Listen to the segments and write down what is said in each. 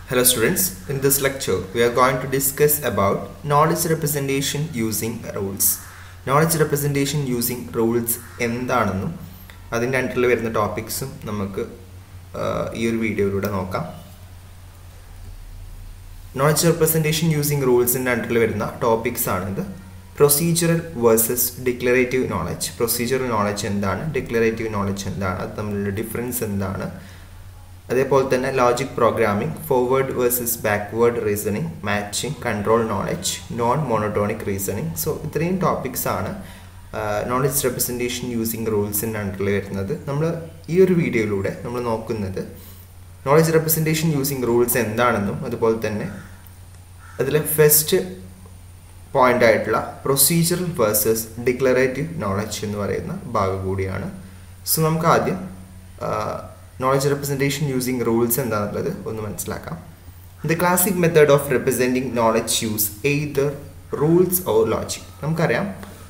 Hello students, in this lecture we are going to discuss about knowledge representation using rules. Knowledge representation using rules എന്താണെന്നും അതിൻ്റെ അണ്ടറിൽ വരുന്ന ടോപ്പിക്സും നമുക്ക് ആ, ഈ ഒരു വീഡിയോയിലൂടെ നോക്കാം നോളജ് റെപ്രസെൻറ്റേഷൻ യൂസിങ് റൂൾസിൻ്റെ അണ്ടറിൽ വരുന്ന ടോപ്പിക്സ് ആണിത് procedural versus declarative knowledge procedural knowledge എന്താണ് ഡിക്ലറേറ്റീവ് നോളജ് എന്താണ് അത് തമ്മിലുള്ള ഡിഫറൻസ് എന്താണ് അതേപോലെ തന്നെ logic programming forward versus backward reasoning matching control knowledge non monotonic reasoning so ഇത്രയും ടോപ്പിക്സ് ആണ് നോളജ് റെപ്രസെൻറ്റേഷൻ യൂസിങ് റൂൾസിൻ്റെ അണ്ടറിൽ വരുന്നത് നമ്മൾ ഈ ഒരു വീഡിയോയിലൂടെ നമ്മൾ നോക്കുന്നത് നോളജ് റെപ്രസെൻറ്റേഷൻ യൂസിങ് റൂൾസ് എന്താണെന്നും അതുപോലെ തന്നെ അതിലെ ഫസ്റ്റ് പോയിന്റ് ആയിട്ടുള്ള പ്രൊസീജിയറൽ വേഴ്സസ് ഡിക്ലറേറ്റീവ് നോളജ് എന്ന് പറയുന്ന ഭാഗം കൂടിയാണ് സോ നമുക്ക് ആദ്യം നോളജ് റെപ്രസെൻറ്റേഷൻ യൂസിങ് റൂൾസ് എന്താണെന്നുള്ളത് ഒന്ന് മനസ്സിലാക്കാം the classic method of representing knowledge use either rules or logic നമുക്കറിയാം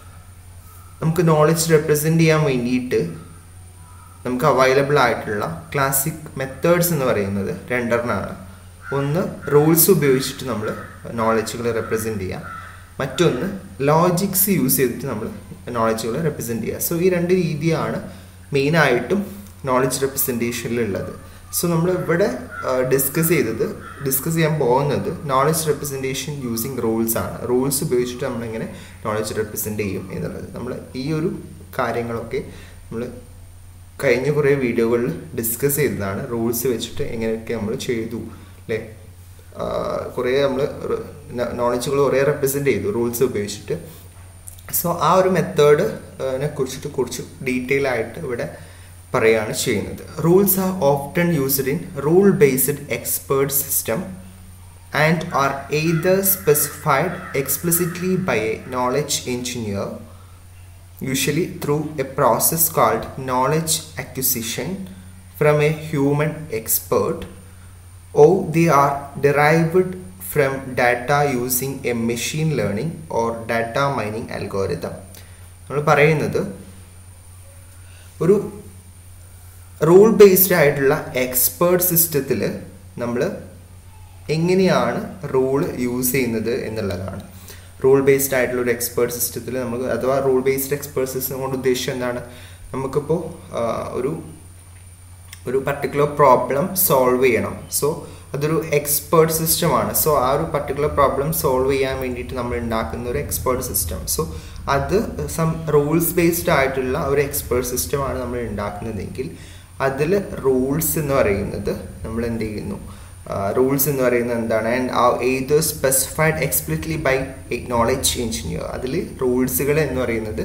നമുക്ക് നോളജ് റെപ്രസെൻറ്റ് ചെയ്യാൻ വേണ്ടിയിട്ട് നമുക്ക് അവൈലബിൾ ആയിട്ടുള്ള ക്ലാസിക് മെത്തേഡ്സ് എന്ന് പറയുന്നത് രണ്ടെണ്ണമാണ് ഒന്ന് റൂൾസ് ഉപയോഗിച്ചിട്ട് നമ്മൾ നോളജുകൾ റെപ്രസെൻറ്റ് ചെയ്യാം മറ്റൊന്ന് ലോജിക്സ് യൂസ് ചെയ്തിട്ട് നമ്മൾ നോളജുകൾ റെപ്രസെൻറ്റ് ചെയ്യുക സോ ഈ രണ്ട് രീതിയാണ് മെയിനായിട്ടും നോളജ് റെപ്രസെൻറ്റേഷനിലുള്ളത് സോ നമ്മൾ ഇവിടെ ഡിസ്കസ് ചെയ്തത് ഡിസ്കസ് ചെയ്യാൻ പോകുന്നത് നോളജ് റെപ്രസെൻറ്റേഷൻ യൂസിങ് റൂൾസ് ആണ് റൂൾസ് ഉപയോഗിച്ചിട്ട് നമ്മളെങ്ങനെ നോളജ് റെപ്രസെൻറ്റ് ചെയ്യും എന്നുള്ളത് നമ്മൾ ഈ ഒരു കാര്യങ്ങളൊക്കെ നമ്മൾ കഴിഞ്ഞ കുറേ വീഡിയോകളിൽ ഡിസ്കസ് ചെയ്തതാണ് റൂൾസ് വെച്ചിട്ട് എങ്ങനെയൊക്കെ നമ്മൾ ചെയ്തു അല്ലേ കുറേ നമ്മൾ നോളജുകൾ കുറേ റെപ്രസെൻറ്റ് ചെയ്തു റൂൾസ് ഉപയോഗിച്ചിട്ട് സോ ആ ഒരു മെത്തേഡിനെ കുറിച്ചിട്ട് കുറച്ച് ഡീറ്റെയിൽ ആയിട്ട് ഇവിടെ പറയുകയാണ് ചെയ്യുന്നത് rules are often used in rule based expert system and are either specified explicitly by a knowledge engineer usually through a process called knowledge acquisition from a human expert or they are derived from data using a machine learning or data mining algorithm നമ്മൾ പറയുന്നത് ഒരു rule based ആയിട്ടുള്ള expert സിസ്റ്റത്തിൽ നമ്മൾ എങ്ങനെയാണ് rule use ചെയ്യുന്നത് എന്നുള്ളതാണ് rule based ആയിട്ടുള്ള ഒരു എക്സ്പേർട്ട് സിസ്റ്റത്തിൽ നമുക്ക് അഥവാ റൂൾ ബേസ്ഡ് എക്സ്പേർട്ട് സിസ്റ്റം കൊണ്ട് ഉദ്ദേശിച്ചത് എന്താണ് നമുക്കിപ്പോൾ ഒരു ഒരു പർട്ടിക്കുലർ പ്രോബ്ലം സോൾവ് ചെയ്യണം സോ അതൊരു എക്സ്പേർട്ട് സിസ്റ്റമാണ് സോ ആ ഒരു പർട്ടിക്കുലർ പ്രോബ്ലം സോൾവ് ചെയ്യാൻ വേണ്ടിയിട്ട് നമ്മൾ ഉണ്ടാക്കുന്ന ഒരു എക്സ്പേർട്ട് സിസ്റ്റം സോ അത് സം റൂൾസ് ബേസ്ഡ് ആയിട്ടുള്ള ഒരു എക്സ്പേർട്ട് സിസ്റ്റമാണ് നമ്മൾ ഉണ്ടാക്കുന്നതെങ്കിൽ അതിൽ റൂൾസ് എന്ന് പറയുന്നത് നമ്മൾ എന്ത് ചെയ്യുന്നു റൂൾസ് എന്ന് പറയുന്നത് എന്താണ് ആൻഡ് ഏത് specified explicitly by knowledge engineer അതിൽ റൂൾസുകൾ എന്ന് പറയുന്നത്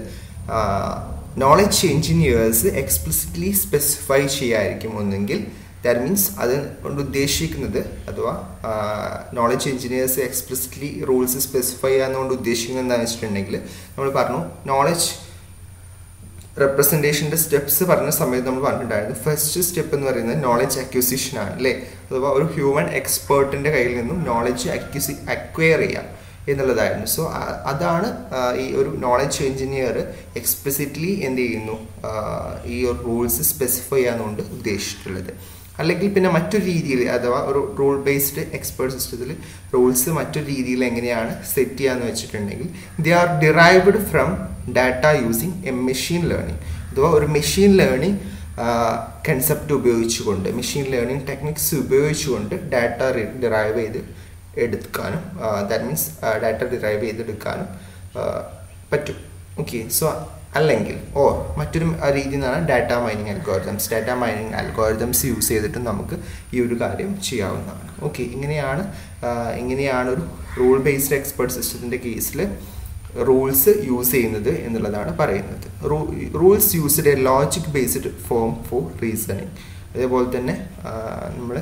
നോളജ് എഞ്ചിനീയേഴ്സ് എക്സ്പ്ലിസിറ്റ്ലി സ്പെസിഫൈ ചെയ്യായിരിക്കും ഒന്നെങ്കിൽ ദാറ്റ് മീൻസ് അത് കൊണ്ട് ഉദ്ദേശിക്കുന്നത് അഥവാ knowledge engineers explicitly rules specify ചെയ്യാന്നുകൊണ്ട് ഉദ്ദേശിക്കുന്നത് എന്താണെന്ന് വെച്ചിട്ടുണ്ടെങ്കിൽ നമ്മൾ പറഞ്ഞു നോളജ് റെപ്രസെൻറ്റേഷൻ്റെ സ്റ്റെപ്സ് പറഞ്ഞ സമയത്ത് നമ്മൾ പറഞ്ഞിട്ടുണ്ടായിരുന്നു ഫസ്റ്റ് സ്റ്റെപ്പ് എന്ന് പറയുന്നത് നോളജ് അക്യൂസിഷൻ ആണ് അല്ലേ അഥവാ ഒരു ഹ്യൂമൻ എക്സ്പേർട്ടിൻ്റെ കയ്യിൽ നിന്നും നോളജ് അക്യൂസി അക്വയർ ചെയ്യാം എന്നുള്ളതായിരുന്നു സോ അതാണ് ഈ ഒരു നോളജ് എഞ്ചിനീയർ എക്സ്പ്ലിസിറ്റ്ലി എന്ത് ചെയ്യുന്നു ഈ ഒരു റൂൾസ് സ്പെസിഫൈ ചെയ്യാന്നുകൊണ്ട് ഉദ്ദേശിച്ചിട്ടുള്ളത് അല്ലെങ്കിൽ പിന്നെ മറ്റൊരു രീതിയിൽ അഥവാ ഒരു റൂൾ ബേസ്ഡ് എക്സ്പേർട്ട് സിസ്റ്റത്തിൽ റൂൾസ് മറ്റൊരു രീതിയിൽ എങ്ങനെയാണ് സെറ്റ് ചെയ്യാന്ന് വെച്ചിട്ടുണ്ടെങ്കിൽ they are derived from data using a machine learning അഥവാ ഒരു മെഷീൻ ലേണിംഗ് കൺസെപ്റ്റ് ഉപയോഗിച്ചുകൊണ്ട് മെഷീൻ ലേണിംഗ് ടെക്നിക്സ് ഉപയോഗിച്ചുകൊണ്ട് ഡാറ്റ ഡിറൈവ് ചെയ്ത് എടുക്കാനും ദാറ്റ് മീൻസ് ഡാറ്റ ഡിറൈവ് ചെയ്തെടുക്കാനും പറ്റും ഓക്കെ സോ അല്ലെങ്കിൽ ഓർ മറ്റൊരു രീതി എന്നാണ് data mining algorithms data mining algorithms use ചെയ്തിട്ട് നമുക്ക് ഈ ഒരു കാര്യം ചെയ്യാവുന്നതാണ് ഓക്കെ ഇങ്ങനെയാണ് ഇങ്ങനെയാണ് ഒരു റൂൾ ബേസ്ഡ് എക്സ്പേർട്ട് സിസ്റ്റത്തിൻ്റെ കേസിൽ റൂൾസ് യൂസ് ചെയ്യുന്നത് എന്നുള്ളതാണ് പറയുന്നത് rules used a logic based form for reasoning അതേപോലെ തന്നെ നമ്മൾ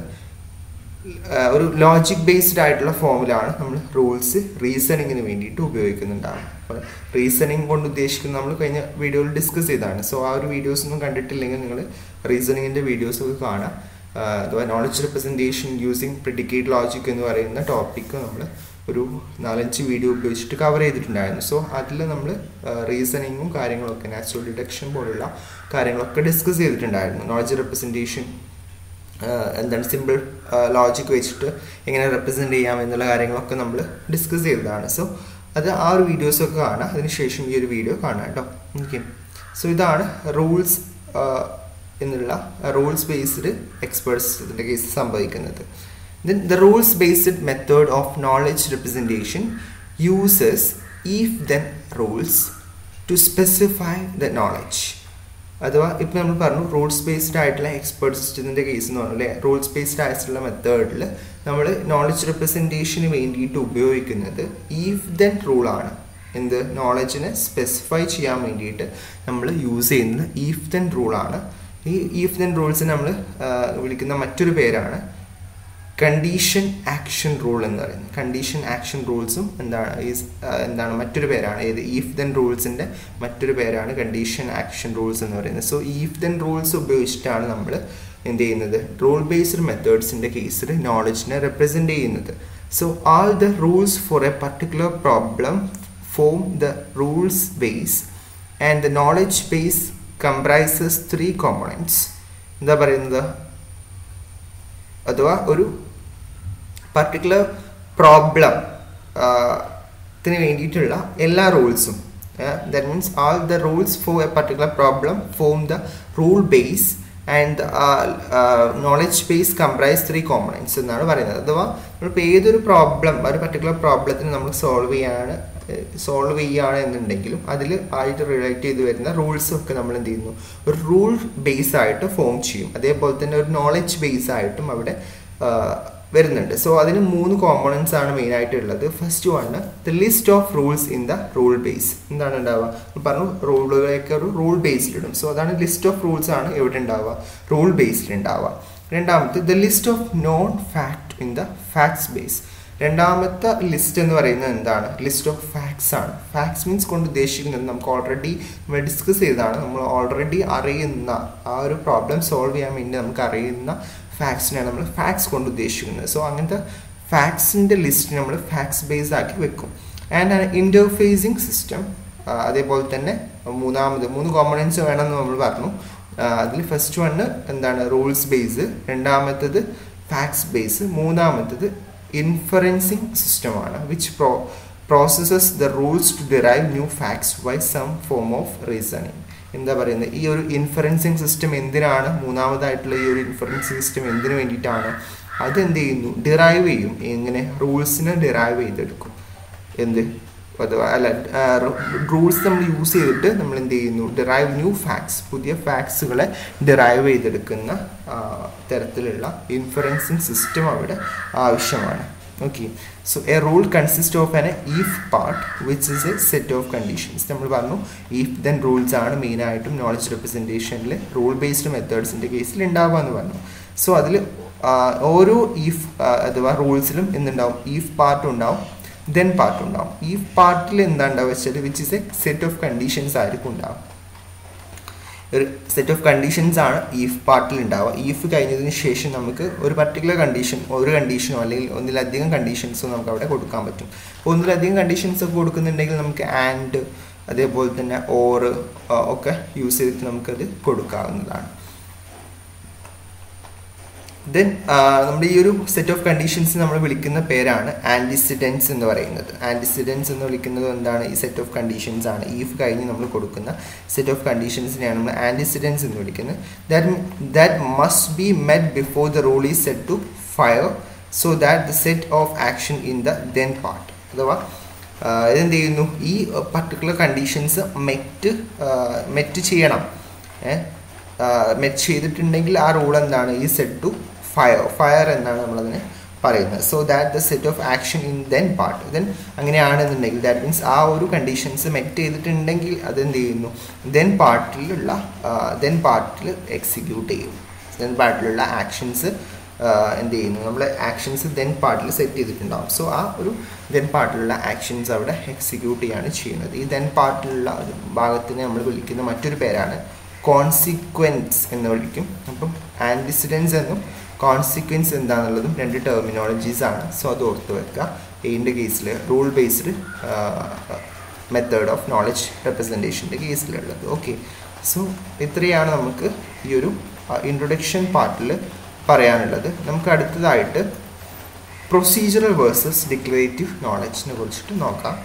ഒരു ലോജിക് ബേസ്ഡ് ആയിട്ടുള്ള ഫോമിലാണ് നമ്മൾ റൂൾസ് റീസണിങ്ങിന് വേണ്ടിയിട്ട് ഉപയോഗിക്കുന്നുണ്ടാവും അപ്പോൾ റീസണിങ് കൊണ്ട് ഉദ്ദേശിക്കുന്നത് നമ്മൾ കഴിഞ്ഞ വീഡിയോയിൽ ഡിസ്കസ് ചെയ്തതാണ് സോ ആ ഒരു വീഡിയോസ് ഒന്നും കണ്ടിട്ടില്ലെങ്കിൽ നിങ്ങൾ റീസണിങ്ങിൻ്റെ വീഡിയോസ് ഒക്കെ കാണാം അഥവാ knowledge representation using predicate logic എന്ന് പറയുന്ന ടോപ്പിക്ക് നമ്മൾ ഒരു നാലഞ്ച് വീഡിയോ ഉപയോഗിച്ചിട്ട് കവർ ചെയ്തിട്ടുണ്ടായിരുന്നു സോ അതിൽ നമ്മൾ റീസണിങ്ങും കാര്യങ്ങളൊക്കെ നാച്ചുറൽ ഡിഡക്ഷൻ പോലുള്ള കാര്യങ്ങളൊക്കെ ഡിസ്കസ് ചെയ്തിട്ടുണ്ടായിരുന്നു നോളജ് റെപ്രസെൻറ്റേഷൻ എന്താണ് സിമ്പിൾ ലോജിക് വെച്ചിട്ട് എങ്ങനെ റെപ്രസെൻറ്റ് ചെയ്യാം എന്നുള്ള കാര്യങ്ങളൊക്കെ നമ്മൾ ഡിസ്കസ് ചെയ്തതാണ് സോ അത് ആ ഒരു വീഡിയോസൊക്കെ കാണാം അതിനുശേഷം ഈ ഒരു വീഡിയോ കാണാം കേട്ടോ ഓക്കെ സോ ഇതാണ് റൂൾസ് എന്നുള്ള റൂൾസ് ബേസ്ഡ് എക്സ്പേർട്സ് ഇതിൻ്റെ കേസ് സംഭവിക്കുന്നത് then the rules based method of knowledge representation uses if then rules to specify the knowledge അഥവാ ഇപ്പം നമ്മൾ പറഞ്ഞു റൂൾസ് ബേസ്ഡ് ആയിട്ടുള്ള എക്സ്പേർട്ട് സിസ്റ്റത്തിൻ്റെ കേസ് എന്ന് പറഞ്ഞാൽ റൂൾസ് ബേസ്ഡ് ആയിട്ടുള്ള മെത്തേഡിൽ നമ്മൾ നോളജ് റെപ്രസെൻറ്റേഷന് വേണ്ടിയിട്ട് ഉപയോഗിക്കുന്നത് ഈഫ് ദെൻ റൂളാണ് എന്ത് നോളജിനെ സ്പെസിഫൈ ചെയ്യാൻ വേണ്ടിയിട്ട് നമ്മൾ യൂസ് ചെയ്യുന്നത് ഈഫ് ദെൻ റൂളാണ് ഈ ഈഫ് ദെൻ റൂൾസ് നമ്മൾ വിളിക്കുന്ന മറ്റൊരു പേരാണ് കണ്ടീഷൻ ആക്ഷൻ റൂൾ എന്ന് പറയുന്നത് കണ്ടീഷൻ ആക്ഷൻ റൂൾസും എന്താണ് ഈ എന്താണ് മറ്റൊരു പേരാണ് ഏത് ഈഫ് ദെൻ റൂൾസിൻ്റെ മറ്റൊരു പേരാണ് കണ്ടീഷൻ ആക്ഷൻ റൂൾസ് എന്ന് പറയുന്നത് സോ ഈഫ് ദെൻ റൂൾസ് ഉപയോഗിച്ചിട്ടാണ് നമ്മൾ എന്ത് ചെയ്യുന്നത് റൂൾ ബേസ്ഡ് മെത്തേഡ്സിൻ്റെ കേസിൽ നോളജിനെ റെപ്രസെൻ്റ് ചെയ്യുന്നത് so all the rules for a particular problem form the rules base and the knowledge base comprises three components എന്താ പറയുന്നത് അഥവാ ഒരു പർട്ടിക്കുലർ പ്രോബ്ലം ത്തിന് വേണ്ടിയിട്ടുള്ള എല്ലാ റൂൾസും that means all the rules for a particular problem form the rule base and knowledge base comprise three components എന്നാണ് പറയുന്നത് അഥവാ നമ്മളിപ്പോൾ ഏതൊരു പ്രോബ്ലം ഒരു പർട്ടിക്കുലർ പ്രോബ്ലത്തിന് നമ്മൾ സോൾവ് ചെയ്യാണ് സോൾവ് ചെയ്യുകയാണ് എന്നുണ്ടെങ്കിലും അതിൽ ആയിട്ട് റിലേറ്റ് ചെയ്ത് വരുന്ന റൂൾസും ഒക്കെ നമ്മൾ എന്ത് ചെയ്യുന്നു ഒരു റൂൾ ബേസ് ആയിട്ട് ഫോം ചെയ്യും അതേപോലെ തന്നെ ഒരു നോളജ് ബേസ് ആയിട്ടും അവിടെ വരുന്നുണ്ട് സോ അതിന് മൂന്ന് കോമ്പണൻസ് ആണ് മെയിൻ ആയിട്ട് ഉള്ളത് first one the list of rules in the rule base എന്താണ് ഉണ്ടാവുക പറഞ്ഞു റൂളുകളൊക്കെ ഒരു റൂൾ ബേസിലിടും സോ അതാണ് ലിസ്റ്റ് ഓഫ് റൂൾസ് ആണ് എവിടെ ഉണ്ടാവുക റൂൾ ബേസിൽ ഉണ്ടാവുക രണ്ടാമത്തെ the list of known fact in the facts base രണ്ടാമത്തെ ലിസ്റ്റ് എന്ന് പറയുന്നത് എന്താണ് ലിസ്റ്റ് ഓഫ് ഫാക്ട്സ് ആണ് ഫാക്ട്സ് മീൻസ് കൊണ്ട് ഉദ്ദേശിക്കുന്നത് നമുക്ക് ഓൾറെഡി നമ്മൾ ഡിസ്കസ് ചെയ്തതാണ് നമ്മൾ ഓൾറെഡി അറിയുന്ന ആ ഒരു പ്രോബ്ലം സോൾവ് ചെയ്യാൻ വേണ്ടി നമുക്ക് അറിയുന്ന ഫാക്ട്സിനെയാണ് നമ്മൾ ഫാക്ട്സ് കൊണ്ട് ഉദ്ദേശിക്കുന്നത് സോ അങ്ങനത്തെ ഫാക്ട്സിൻ്റെ ലിസ്റ്റ് നമ്മൾ ഫാക്ട്സ് ബേസ് ആക്കി വെക്കും ആൻഡ് ആൻ ഇൻ്റർഫേസിങ് സിസ്റ്റം അതേപോലെ തന്നെ മൂന്നാമത് മൂന്ന് കോമ്പണൻസ് വേണമെന്ന് നമ്മൾ പറഞ്ഞു അതിൽ ഫസ്റ്റ് വണ് എന്താണ് റൂൾസ് ബേസ് രണ്ടാമത്തത് ഫാക്ട്സ് ബേസ് മൂന്നാമത്തത് ഇൻഫറൻസിങ് സിസ്റ്റമാണ് which pro processes the rules to derive new facts by some form of reasoning എന്താ പറയുന്നത് ഈ ഒരു ഇൻഫറൻസിങ് സിസ്റ്റം എന്തിനാണ് മൂന്നാമതായിട്ടുള്ള ഈ ഒരു ഇൻഫറൻസിങ് സിസ്റ്റം എന്തിനു വേണ്ടിയിട്ടാണ് അത് എന്ത് ചെയ്യുന്നു ഡിറൈവ് ചെയ്യും എങ്ങനെ റൂൾസിനെ ഡിറൈവ് ചെയ്തെടുക്കും എന്ത് അഥവാ അല്ല റൂൾസ് നമ്മൾ യൂസ് ചെയ്തിട്ട് നമ്മൾ എന്ത് ചെയ്യുന്നു ഡിറൈവ് ന്യൂ ഫാക്ട്സ് പുതിയ ഫാക്ട്സുകളെ ഡിറൈവ് ചെയ്തെടുക്കുന്ന തരത്തിലുള്ള ഇൻഫറൻസിങ് സിസ്റ്റം അവിടെ ആവശ്യമാണ് okay so a rule consist of an if part which is a set of conditions നമ്മൾ പറഞ്ഞു ഈഫ് ദെൻ റൂൾസ് ആണ് മെയിനായിട്ടും നോളജ് റെപ്രസെൻറ്റേഷനിൽ റൂൾ ബേസ്ഡ് മെത്തേഡ്സിൻ്റെ കേസിൽ ഉണ്ടാവുക എന്ന് പറഞ്ഞു സോ അതിൽ ഓരോ ഈഫ് അഥവാ റൂൾസിലും എന്തുണ്ടാവും ഈഫ് പാർട്ട് ഉണ്ടാവും ദെൻ പാർട്ട് ഉണ്ടാവും ഈ പാർട്ടിൽ എന്താ ഉണ്ടാവുക വെച്ചാൽ which is a set of conditions ആയിരിക്കും ഉണ്ടാവും ഒരു സെറ്റ് ഓഫ് കണ്ടീഷൻസ് ആണ് ഈഫ് പാർട്ടിൽ ഉണ്ടാവുക ഈഫ് കഴിഞ്ഞതിന് ശേഷം നമുക്ക് ഒരു പർട്ടിക്കുലർ കണ്ടീഷൻ ഒരു കണ്ടീഷനോ അല്ലെങ്കിൽ ഒന്നിലധികം കണ്ടീഷൻസോ നമുക്ക് അവിടെ കൊടുക്കാൻ പറ്റും അപ്പോൾ ഒന്നിലധികം കണ്ടീഷൻസ് ഒക്കെ കൊടുക്കുന്നുണ്ടെങ്കിൽ നമുക്ക് ആൻഡ് അതേപോലെ തന്നെ ഓർ ഒക്കെ യൂസ് ചെയ്തിട്ട് നമുക്കത് കൊടുക്കാവുന്നതാണ് ദെൻ നമ്മുടെ ഈ ഒരു സെറ്റ് ഓഫ് കണ്ടീഷൻസ് നമ്മൾ വിളിക്കുന്ന പേരാണ് ആൻറ്റിസിഡൻസ് എന്ന് പറയുന്നത് ആൻറ്റിസിഡൻസ് എന്ന് വിളിക്കുന്നത് എന്താണ് ഈ സെറ്റ് ഓഫ് കണ്ടീഷൻസ് ആണ് ഈഫ് കഴിഞ്ഞ് നമ്മൾ കൊടുക്കുന്ന സെറ്റ് ഓഫ് കണ്ടീഷൻസിനെയാണ് നമ്മൾ ആൻറ്റിസിഡൻസ് എന്ന് വിളിക്കുന്നത് that that must be met before the rule is set to fire so that the set of action in the then part അഥവാ ഇതെന്ത് ചെയ്യുന്നു ഈ പർട്ടിക്കുലർ കണ്ടീഷൻസ് മെറ്റ് മെറ്റ് ചെയ്യണം മെറ്റ് ചെയ്തിട്ടുണ്ടെങ്കിൽ ആ റൂൾ എന്താണ് ഈ സെറ്റ് ടു ഫയർ ഫയർ എന്നാണ് നമ്മളതിനെ പറയുന്നത് so that the set of action in then part then അങ്ങനെയാണെന്നുണ്ടെങ്കിൽ ദാറ്റ് മീൻസ് ആ ഒരു കണ്ടീഷൻസ് മെറ്റ് ചെയ്തിട്ടുണ്ടെങ്കിൽ അതെന്ത് ചെയ്യുന്നു ദെൻ പാർട്ടിലുള്ള ദെൻ പാർട്ടിൽ എക്സിക്യൂട്ട് ചെയ്യും ദെൻ പാർട്ടിലുള്ള ആക്ഷൻസ് എന്ത് ചെയ്യുന്നു നമ്മൾ ആക്ഷൻസ് ദെൻ പാർട്ടിൽ സെറ്റ് ചെയ്തിട്ടുണ്ടാവും സോ ആ ഒരു ദെൻ പാർട്ടിലുള്ള ആക്ഷൻസ് അവിടെ എക്സിക്യൂട്ട് ചെയ്യാണ് ചെയ്യുന്നത് ഈ ദെൻ പാർട്ടിലുള്ള ഭാഗത്തിനെ നമ്മൾ വിളിക്കുന്ന മറ്റൊരു പേരാണ് കോൺസിക്വൻസ് എന്ന് വിളിക്കും അപ്പം ആൻറ്റിസിഡൻസ് എന്നും കോൺസിക്വൻസ് എന്താണെന്നുള്ളതും രണ്ട് ടെർമിനോളജീസ് ആണ് സോ അത് ഓർത്ത് വെക്കുക എയിൻ്റെ കേസിൽ rule based method of knowledge റെപ്രസെൻറ്റേഷൻ്റെ കേസിലുള്ളത് ഓക്കെ സോ ഇത്രയാണ് നമുക്ക് ഈ ഒരു ഇൻട്രൊഡക്ഷൻ പാർട്ടിൽ പറയാനുള്ളത് നമുക്ക് അടുത്തതായിട്ട് പ്രൊസീജിയറൽ വേഴ്സസ് ഡിക്ലറേറ്റീവ് നോളജിനെ കുറിച്ചിട്ട് നോക്കാം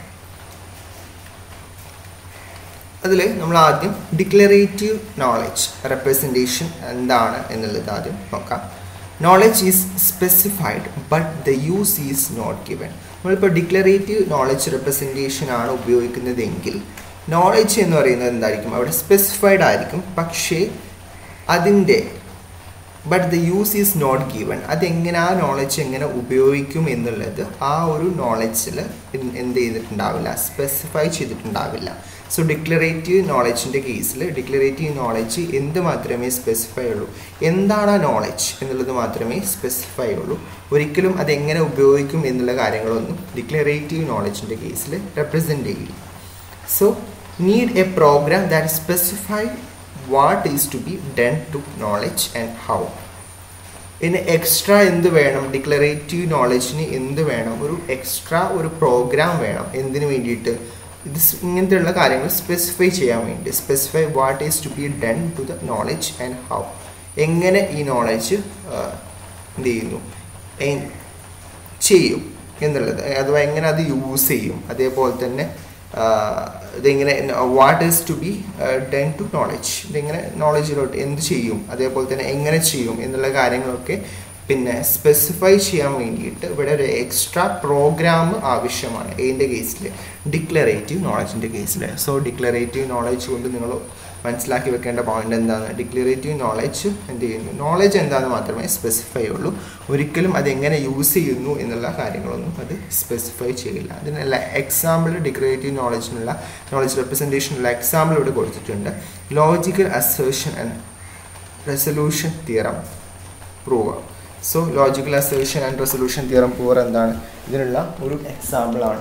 അതിൽ നമ്മൾ ആദ്യം ഡിക്ലറേറ്റീവ് നോളജ് റെപ്രസെൻറ്റേഷൻ എന്താണ് എന്നുള്ളത് ആദ്യം നോക്കാം knowledge is specified but the use is not given നമ്മളിപ്പോൾ ഡിക്ലറേറ്റീവ് നോളജ് റെപ്രസെൻറ്റേഷൻ ആണ് ഉപയോഗിക്കുന്നതെങ്കിൽ നോളജ് എന്ന് പറയുന്നത് എന്തായിരിക്കും അവിടെ സ്പെസിഫൈഡ് ആയിരിക്കും പക്ഷേ അതിൻ്റെ but the use is not given അതെങ്ങനെ ആ നോളജ് എങ്ങനെ ഉപയോഗിക്കും എന്നുള്ളത് ആ ഒരു നോളജിൽ എന്ത് ചെയ്തിട്ടുണ്ടാവില്ല സ്പെസിഫൈ ചെയ്തിട്ടുണ്ടാവില്ല സോ ഡിക്ലറേറ്റീവ് നോളജിൻ്റെ കേസിൽ ഡിക്ലറേറ്റീവ് നോളജ് എന്ത് മാത്രമേ സ്പെസിഫൈ ഉള്ളൂ എന്താണ് ആ നോളജ് എന്നുള്ളത് മാത്രമേ സ്പെസിഫൈ ഉള്ളൂ ഒരിക്കലും അതെങ്ങനെ ഉപയോഗിക്കും എന്നുള്ള കാര്യങ്ങളൊന്നും ഡിക്ലറേറ്റീവ് നോളജിൻ്റെ കേസിൽ റെപ്രസെൻ്റ് ചെയ്യില്ല so need a program that specify what is to be done to knowledge and how പിന്നെ എക്സ്ട്രാ എന്ത് വേണം ഡിക്ലറേറ്റീവ് നോളജിന് എന്ത് വേണം ഒരു എക്സ്ട്രാ ഒരു പ്രോഗ്രാം വേണം എന്തിനു വേണ്ടിയിട്ട് ഇത് ഇങ്ങനത്തെയുള്ള കാര്യങ്ങൾ സ്പെസിഫൈ ചെയ്യാൻ വേണ്ടി specify what is to be done to the knowledge and how എങ്ങനെ ഈ നോളജ് എന്ത് ചെയ്യുന്നു ചെയ്യും എന്നുള്ളത് അഥവാ എങ്ങനെ അത് യൂസ് ചെയ്യും അതേപോലെ തന്നെ ഇതെങ്ങനെ what is to be done to knowledge ഇതിങ്ങനെ നോളജിലോട്ട് എന്ത് ചെയ്യും അതേപോലെ തന്നെ എങ്ങനെ ചെയ്യും എന്നുള്ള കാര്യങ്ങളൊക്കെ പിന്നെ സ്പെസിഫൈ ചെയ്യാൻ വേണ്ടിയിട്ട് ഇവിടെ ഒരു എക്സ്ട്രാ പ്രോഗ്രാം ആവശ്യമാണ് ഏതിൻ്റെ കേസിൽ ഡിക്ലറേറ്റീവ് നോളജിൻ്റെ കേസിൽ സോ ഡിക്ലറേറ്റീവ് നോളജ് കൊണ്ട് നിങ്ങൾ മനസ്സിലാക്കി വെക്കേണ്ട പോയിന്റ് എന്താണ് ഡിക്ലറേറ്റീവ് നോളജ് എന്ത് ചെയ്യുന്നു നോളജ് എന്താണെന്ന് മാത്രമേ സ്പെസിഫൈ ഉള്ളൂ ഒരിക്കലും അതെങ്ങനെ യൂസ് ചെയ്യുന്നു എന്നുള്ള കാര്യങ്ങളൊന്നും അത് സ്പെസിഫൈ ചെയ്യില്ല അതിനുള്ള എക്സാമ്പിൾ ഡിക്ലറേറ്റീവ് നോളജിനുള്ള നോളജ് റെപ്രസെൻറ്റേഷനുള്ള എക്സാമ്പിൾ ഇവിടെ കൊടുത്തിട്ടുണ്ട് logical assertion and resolution theorem prove so logical assertion and resolution theorem prover എന്താണ് ഇതിനുള്ള ഒരു എക്സാമ്പിളാണ്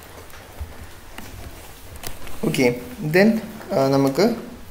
ഓക്കെ ദെൻ നമുക്ക്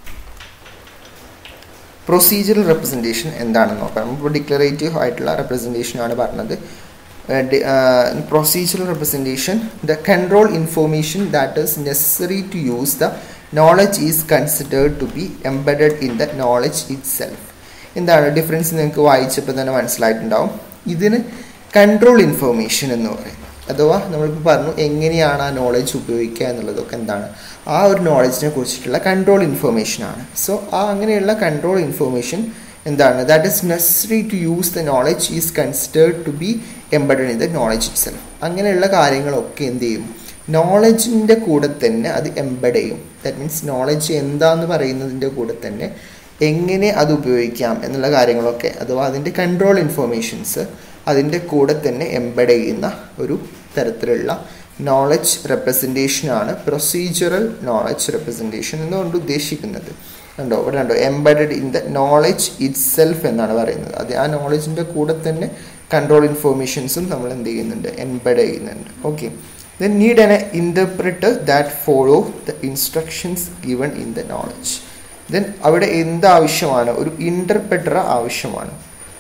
പ്രൊസീജിയറൽ റെപ്രസെൻറ്റേഷൻ എന്താണെന്ന് നോക്കാം ഇപ്പോൾ ഡിക്ലറേറ്റീവ് ആയിട്ടുള്ള റെപ്രസെൻറ്റേഷൻ ആണ് പറഞ്ഞത് procedural representation the control information that is necessary to use the knowledge is considered to be embedded in the knowledge itself എന്താണ് ഡിഫറൻസ് നിങ്ങൾക്ക് വായിച്ചപ്പോൾ തന്നെ മനസ്സിലായിട്ടുണ്ടാവും ഇതിന് കൺട്രോൾ ഇൻഫോർമേഷൻ എന്ന് പറയും അഥവാ നമ്മളിപ്പോൾ പറഞ്ഞു എങ്ങനെയാണ് ആ നോളജ് ഉപയോഗിക്കുക എന്നുള്ളതൊക്കെ എന്താണ് ആ ഒരു നോളജിനെ കുറിച്ചിട്ടുള്ള കൺട്രോൾ ഇൻഫോർമേഷൻ ആണ് സോ ആ അങ്ങനെയുള്ള കൺട്രോൾ ഇൻഫോർമേഷൻ എന്താണ് that is necessary to use the knowledge is considered to be embedded in the knowledge itself അങ്ങനെയുള്ള കാര്യങ്ങളൊക്കെ എന്ത് ചെയ്യും നോളജിൻ്റെ കൂടെ തന്നെ അത് എംബഡ് ചെയ്യും ദാറ്റ് മീൻസ് നോളജ് എന്താന്ന് പറയുന്നതിൻ്റെ കൂടെ തന്നെ എങ്ങനെ അത് ഉപയോഗിക്കാം എന്നുള്ള കാര്യങ്ങളൊക്കെ അഥവാ അതിൻ്റെ കൺട്രോൾ ഇൻഫോർമേഷൻസ് അതിൻ്റെ കൂടെ തന്നെ എംബഡ് ചെയ്യുന്ന ഒരു തരത്തിലുള്ള നോളജ് റെപ്രസെൻറ്റേഷനാണ് പ്രൊസീജിയറൽ നോളജ് റെപ്രസെൻറ്റേഷൻ എന്നുകൊണ്ട് ഉദ്ദേശിക്കുന്നത് കണ്ടോ ഇവിടെ കണ്ടോ embedded in the knowledge itself എന്നാണ് പറയുന്നത് അത് ആ നോളജിൻ്റെ കൂടെ തന്നെ കൺട്രോൾ ഇൻഫോർമേഷൻസും നമ്മൾ എന്ത് ചെയ്യുന്നുണ്ട് എംബഡ് ചെയ്യുന്നുണ്ട് okay then need an interpreter that follow the instructions given in the knowledge then അവിടെ എന്ത് ആവശ്യമാണ് ഒരു ഇൻ്റർപ്രറ്റർ ആവശ്യമാണ്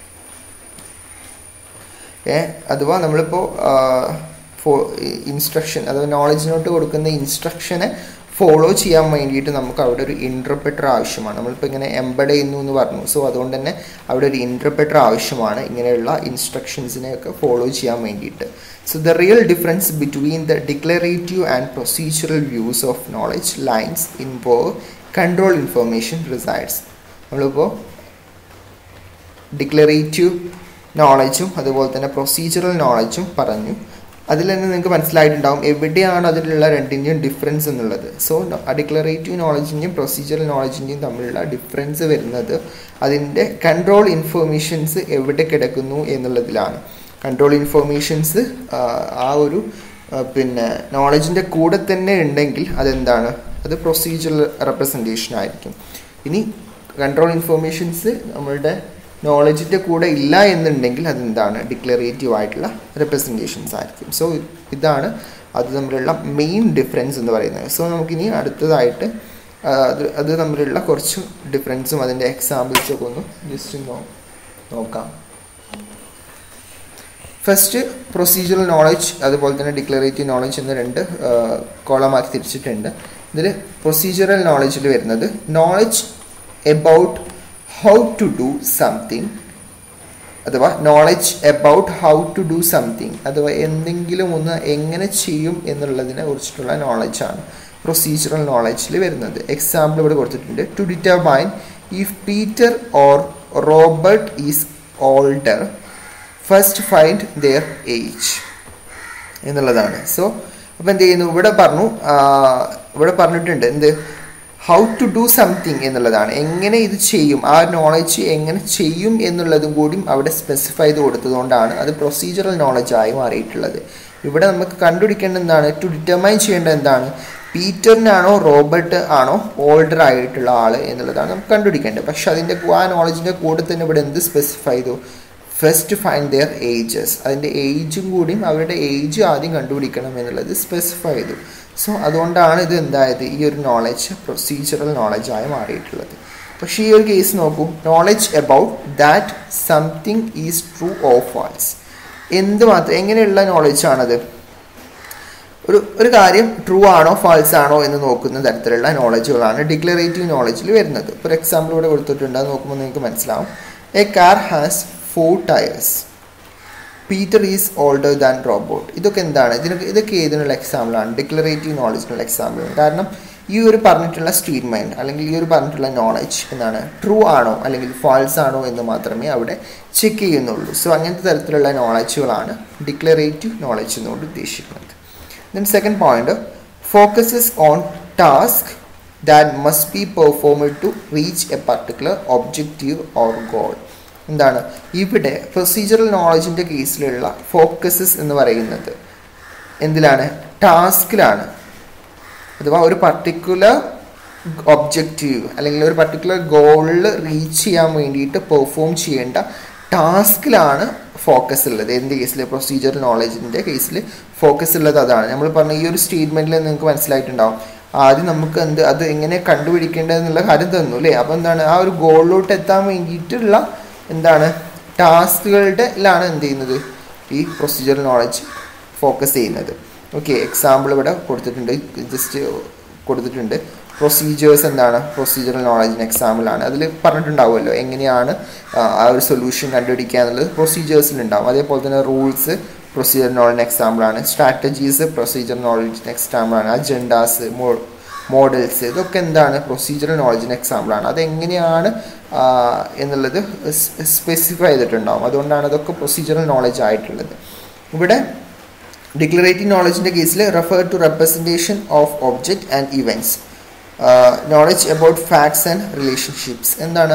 ഏ അഥവാ നമ്മളിപ്പോൾ ഫോ ഇൻസ്ട്രക്ഷൻ അഥവാ നോളജിനോട്ട് കൊടുക്കുന്ന ഇൻസ്ട്രക്ഷനെ ഫോളോ ചെയ്യാൻ വേണ്ടിയിട്ട് നമുക്ക് അവിടെ ഒരു ഇൻ്റർപ്രറ്റർ ആവശ്യമാണ് നമ്മളിപ്പോൾ ഇങ്ങനെ എംബഡ് ചെയ്യുന്നു എന്ന് പറഞ്ഞു സോ അതുകൊണ്ട് തന്നെ അവിടെ ഒരു ഇൻ്റർപ്രറ്റർ ആവശ്യമാണ് ഇങ്ങനെയുള്ള ഇൻസ്ട്രക്ഷൻസിനെയൊക്കെ ഫോളോ ചെയ്യാൻ വേണ്ടിയിട്ട് so the real difference between the declarative and procedural views of knowledge lines involve control information resides നമ്മളിപ്പോൾ ഡിക്ലറേറ്റീവ് നോളജും അതുപോലെ തന്നെ പ്രൊസീജിയറൽ നോളജും പറഞ്ഞു അതിൽ തന്നെ നിങ്ങൾക്ക് മനസ്സിലായിട്ടുണ്ടാവും എവിടെയാണ് അതിലുള്ള രണ്ടിൻ്റെയും ഡിഫറൻസ് എന്നുള്ളത് സോ ഡിക്ലറേറ്റീവ് നോളജിൻ്റെയും പ്രൊസീജിയറൽ നോളജിൻ്റെയും തമ്മിലുള്ള ഡിഫറൻസ് വരുന്നത് അതിൻ്റെ കൺട്രോൾ ഇൻഫോർമേഷൻസ് എവിടെ കിടക്കുന്നു എന്നുള്ളതിലാണ് കൺട്രോൾ ഇൻഫോർമേഷൻസ് ആ ഒരു പിന്നെ നോളജിൻ്റെ കൂടെ തന്നെ ഉണ്ടെങ്കിൽ അതെന്താണ് അത് പ്രൊസീജിയറൽ റെപ്രസെൻറ്റേഷൻ ആയിരിക്കും ഇനി കൺട്രോൾ ഇൻഫോർമേഷൻസ് നമ്മളുടെ നോളജിൻ്റെ കൂടെ ഇല്ല എന്നുണ്ടെങ്കിൽ അതെന്താണ് ഡിക്ലറേറ്റീവ് ആയിട്ടുള്ള റെപ്രസെൻറ്റേഷൻസ് ആയിരിക്കും സോ ഇതാണ് അത് തമ്മിലുള്ള മെയിൻ ഡിഫറൻസ് എന്ന് പറയുന്നത് സോ നമുക്കിനി അടുത്തതായിട്ട് അത് അത് തമ്മിലുള്ള കുറച്ച് ഡിഫറൻസും അതിൻ്റെ എക്സാമ്പിൾസൊക്കെ ഒന്ന് ജസ്റ്റ് നോക്കാം ഫസ്റ്റ് പ്രൊസീജിയറൽ നോളജ് അതുപോലെ തന്നെ ഡിക്ലറേറ്റീവ് നോളജ് എന്ന രണ്ട് കോളമാക്കി തിരിച്ചിട്ടുണ്ട് ഇതിൽ പ്രൊസീജിയറൽ നോളജിൽ വരുന്നത് knowledge about how to do something അഥവാ knowledge about how to do something അഥവാ എന്തെങ്കിലും ഒന്ന് എങ്ങനെ ചെയ്യും എന്നുള്ളതിനെ കുറിച്ചിട്ടുള്ള നോളജാണ് പ്രൊസീജിയറൽ നോളജിൽ വരുന്നത് എക്സാമ്പിൾ ഇവിടെ കൊടുത്തിട്ടുണ്ട് to determine if Peter or Robert is older first find their age എന്നുള്ളതാണ് സോ അപ്പോൾ എന്ത് ചെയ്യുന്നു ഇവിടെ പറഞ്ഞു ഇവിടെ പറഞ്ഞിട്ടുണ്ട് എന്ത് ഹൗ ടു ഡു സംതിങ് എന്നുള്ളതാണ് എങ്ങനെ ഇത് ചെയ്യും ആ നോളജ് എങ്ങനെ ചെയ്യും എന്നുള്ളതും കൂടിയും അവിടെ സ്പെസിഫൈ ചെയ്ത് കൊടുത്തതുകൊണ്ടാണ് അത് പ്രൊസീജിയറൽ നോളജായി മാറിയിട്ടുള്ളത് ഇവിടെ നമുക്ക് കണ്ടുപിടിക്കേണ്ട എന്താണ് ടു ഡിറ്റർമൈൻ ചെയ്യേണ്ടത് എന്താണ് പീറ്ററിനാണോ റോബർട്ട് ആണോ ഓൾഡർ ആയിട്ടുള്ള ആൾ എന്നുള്ളതാണ് നമുക്ക് കണ്ടുപിടിക്കേണ്ടത് പക്ഷെ അതിൻ്റെ ആ നോളജിൻ്റെ കൂടെ തന്നെ ഇവിടെ എന്ത് സ്പെസിഫൈ ചെയ്തു ഫസ്റ്റ് ഫൈൻഡ് ദെയർ ഏജസ് അതിൻ്റെ ഏജും കൂടിയും അവരുടെ ഏജ് ആദ്യം കണ്ടുപിടിക്കണം എന്നുള്ളത് സ്പെസിഫൈ ചെയ്തു സോ അതുകൊണ്ടാണ് ഇത് എന്തായത് ഈ ഒരു നോളജ് പ്രൊസീജിയറൽ നോളജായി മാറിയിട്ടുള്ളത് പക്ഷേ ഈ ഒരു കേസ് നോക്കൂ knowledge about that something is true of false എന്ത് മാത്രം എങ്ങനെയുള്ള നോളജാണത് ഒരു ഒരു കാര്യം ട്രൂ ആണോ ഫാൾസ് ആണോ എന്ന് നോക്കുന്ന തരത്തിലുള്ള നോളജുകളാണ് ഡിക്ലറേറ്റീവ് നോളജിൽ വരുന്നത് ഫോർ എക്സാമ്പിൾ ഇവിടെ കൊടുത്തിട്ടുണ്ട് അത് നോക്കുമ്പോൾ നിങ്ങൾക്ക് മനസ്സിലാവും a car has four tyres Peter is older than Robert ഇതൊക്കെ എന്താണ് ഇതിനൊക്കെ ഇതൊക്കെ ഏതിനുള്ള എക്സാമ്പിളാണ് ഡിക്ലറേറ്റീവ് നോളജിനുള്ള എക്സാമ്പിളാണ് കാരണം ഈ ഒരു പറഞ്ഞിട്ടുള്ള സ്റ്റേറ്റ്മെൻറ്റ് അല്ലെങ്കിൽ ഈ ഒരു പറഞ്ഞിട്ടുള്ള നോളജ് എന്താണ് ട്രൂ ആണോ അല്ലെങ്കിൽ ഫാൾസ് ആണോ എന്ന് മാത്രമേ അവിടെ ചെക്ക് ചെയ്യുന്നുള്ളൂ സോ അങ്ങനത്തെ തരത്തിലുള്ള നോളജുകളാണ് ഡിക്ലറേറ്റീവ് നോളജ് എന്നുകൊണ്ട് ഉദ്ദേശിക്കുന്നത് then second point focuses on task that must be performed to reach a particular objective or goal എന്താണ് ഇവിടെ പ്രൊസീജിയറൽ നോളജിൻ്റെ കേസിലുള്ള ഫോക്കസസ് എന്ന് പറയുന്നത് എന്തിലാണ് ടാസ്കിലാണ് അഥവാ ഒരു പർട്ടിക്കുലർ ഒബ്ജക്റ്റീവ് അല്ലെങ്കിൽ ഒരു പർട്ടിക്കുലർ ഗോളിൽ റീച്ച് ചെയ്യാൻ വേണ്ടിയിട്ട് പെർഫോം ചെയ്യേണ്ട ടാസ്കിലാണ് ഫോക്കസ് ഉള്ളത് എന്ത് കേസിൽ പ്രൊസീജിയർ നോളജിൻ്റെ കേസിൽ ഫോക്കസ് ഉള്ളത് അതാണ് നമ്മൾ പറഞ്ഞ ഈ ഒരു സ്റ്റേറ്റ്മെൻറ്റിൽ നിങ്ങൾക്ക് മനസ്സിലായിട്ടുണ്ടാവും ആദ്യം നമുക്ക് എന്ത് അത് എങ്ങനെ കണ്ടുപിടിക്കേണ്ടതെന്നുള്ള കാര്യം തന്നു അല്ലേ അപ്പോൾ എന്താണ് ആ ഒരു ഗോളിലോട്ട് എത്താൻ വേണ്ടിയിട്ടുള്ള എന്താണ് ടാസ്കുകളുടെ ലാണ് എന്ത് ചെയ്യുന്നത് ഈ പ്രൊസീജിയർ നോളജ് ഫോക്കസ് ചെയ്യുന്നത് ഓക്കെ എക്സാമ്പിൾ ഇവിടെ കൊടുത്തിട്ടുണ്ട് ജസ്റ്റ് കൊടുത്തിട്ടുണ്ട് പ്രൊസീജിയേഴ്സ് എന്താണ് പ്രൊസീജിയറൽ നോളജിന് എക്സാമ്പിളാണ് അതിൽ പറഞ്ഞിട്ടുണ്ടാവുമല്ലോ എങ്ങനെയാണ് ആ ഒരു സൊല്യൂഷൻ കണ്ടുപിടിക്കുക എന്നുള്ളത് പ്രൊസീജിയേഴ്സിൽ ഉണ്ടാവും അതേപോലെ തന്നെ റൂൾസ് പ്രൊസീജിയർ നോളജിന് എക്സാമ്പിളാണ് സ്ട്രാറ്റജീസ് പ്രൊസീജിയർ നോളജിന് എക്സാമ്പിളാണ് അജണ്ടാസ് മോ മോഡൽസ് ഇതൊക്കെ എന്താണ് പ്രൊസീജിയറൽ നോളജിന് എക്സാമ്പിളാണ് അതെങ്ങനെയാണ് എന്നുള്ളത് സ്പെസിഫൈ ചെയ്തിട്ടുണ്ടാവും അതുകൊണ്ടാണ് അതൊക്കെ പ്രൊസീജിയറൽ നോളജ് ആയിട്ടുള്ളത് ഇവിടെ ഡിക്ലറേറ്റീവ് നോളജിൻ്റെ കേസിൽ refer to representation of object and events knowledge about facts and relationships എന്താണ്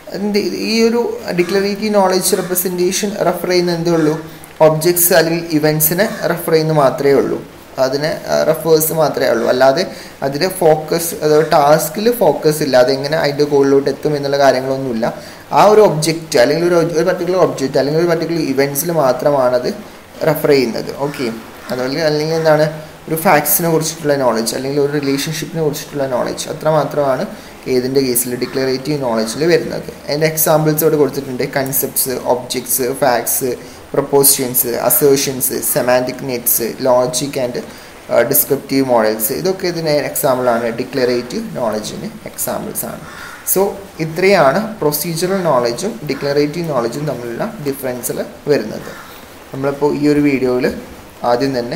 ഈ ഒരു ഡിക്ലറേറ്റീവ് നോളജ് റെപ്രസെൻറ്റേഷൻ റെഫർ ചെയ്യുന്ന എന്തേ ഉള്ളൂ ഒബ്ജക്ട്സ് അല്ലെങ്കിൽ ഇവൻറ്റ്സിനെ റെഫർ ചെയ്യുന്ന മാത്രമേ ഉള്ളൂ അതിനെ റെഫേഴ്സ് മാത്രമേ ഉള്ളൂ അല്ലാതെ അതിൽ ഫോക്കസ് അതായത് ടാസ്കിൽ ഫോക്കസ് ഇല്ല അതെങ്ങനെ അതിൻ്റെ ഗോളിലോട്ട് എത്തും എന്നുള്ള കാര്യങ്ങളൊന്നുമില്ല ആ ഒരു ഒബ്ജക്റ്റ് അല്ലെങ്കിൽ ഒരു ഒരു പർട്ടിക്കുലർ ഒബ്ജക്റ്റ് അല്ലെങ്കിൽ ഒരു പർട്ടിക്കുലർ ഇവൻറ്റ്സിൽ മാത്രമാണത് റെഫർ ചെയ്യുന്നത് ഓക്കെ അതുപോലെ അല്ലെങ്കിൽ എന്താണ് ഒരു ഫാക്ട്സിനെ കുറിച്ചിട്ടുള്ള നോളജ് അല്ലെങ്കിൽ ഒരു റിലേഷൻഷിപ്പിനെ കുറിച്ചിട്ടുള്ള നോളജ് അത്ര മാത്രമാണ് ഏതിൻ്റെ കേസിൽ ഡിക്ലറേറ്റീവ് നോളജിൽ വരുന്നത് അതിൻ്റെ എക്സാമ്പിൾസ് ഇവിടെ കൊടുത്തിട്ടുണ്ട് concepts objects facts propositions assertions semantic nets logic and descriptive models ഇതൊക്കെ ഇതിന് എക്സാമ്പിളാണ് ഡിക്ലറേറ്റീവ് നോളജിന് എക്സാമ്പിൾസ് ആണ് സോ ഇത്രയാണ് പ്രൊസീജിയറൽ നോളജും ഡിക്ലറേറ്റീവ് നോളജും തമ്മിലുള്ള ഡിഫറൻസിൽ വരുന്നത് നമ്മളിപ്പോൾ ഈ ഒരു വീഡിയോയിൽ ആദ്യം തന്നെ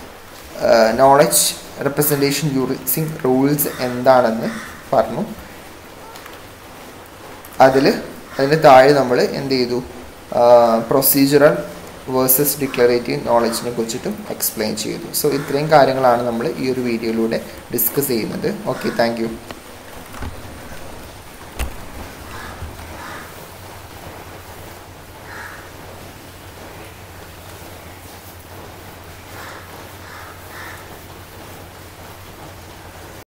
നോളജ് റെപ്രസെൻറ്റേഷൻ യൂസിങ് റൂൾസ് എന്താണെന്ന് പറഞ്ഞു അതിൽ അതിന് താഴെ നമ്മൾ എന്ത് ചെയ്തു പ്രൊസീജിയറൽ വേഴ്സസ് ഡിക്ലറേറ്റീവ് നോളജിനെ കുറിച്ചിട്ടും എക്സ്പ്ലെയിൻ ചെയ്തു സോ ഇത്രയും കാര്യങ്ങളാണ് നമ്മൾ ഈ ഒരു വീഡിയോയിലൂടെ ഡിസ്കസ് ചെയ്യുന്നത് ഓക്കെ താങ്ക്